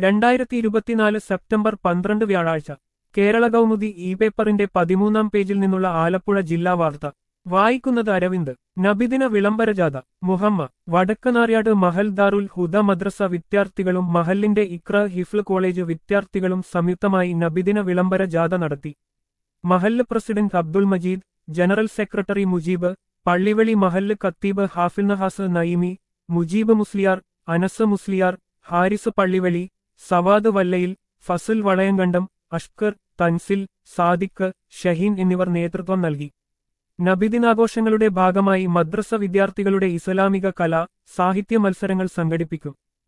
രണ്ടായിരത്തി ഇരുപത്തിനാല് സെപ്റ്റംബർ പന്ത്രണ്ട് വ്യാഴാഴ്ച കേരള കൗമുദി ഇ പേപ്പറിന്റെ പതിമൂന്നാം പേജിൽ നിന്നുള്ള ആലപ്പുഴ ജില്ലാ വാർത്ത വായിക്കുന്നത് അരവിന്ദ് നബിദിന വിളംബര ജാഥ മുഹമ്മ വടക്കനാര്യാട് മഹൽ ദാറുൽ ഹുദ മദ്രസ വിദ്യാർത്ഥികളും മഹലിന്റെ ഇക്ര ഹിഫ്ൽ കോളേജ് വിദ്യാർത്ഥികളും സംയുക്തമായി നബിദിന വിളംബര ജാഥ നടത്തി മഹല്ല് president Abdul Majeed general secretary Mujeeb Pallively മഹല്ല് കത്തീബ് ഹാഫിൽ നഹാസ് നയിമി മുജീബ് മുസ്ലിയാർ അനസ് മുസ്ലിയാർ ഹാരിസ് പള്ളിവെളി സവാദ് വല്ലയിൽ ഫസുൽ വളയങ്കണ്ടം അഷ്കർ തൻസിൽ സാദിഖ് ഷഹീൻ എന്നിവർ നേതൃത്വം നൽകി നബിദിനാഘോഷങ്ങളുടെ ഭാഗമായി മദ്രസ വിദ്യാർത്ഥികളുടെ ഇസ്ലാമിക കല സാഹിത്യ മത്സരങ്ങൾ സംഘടിപ്പിക്കും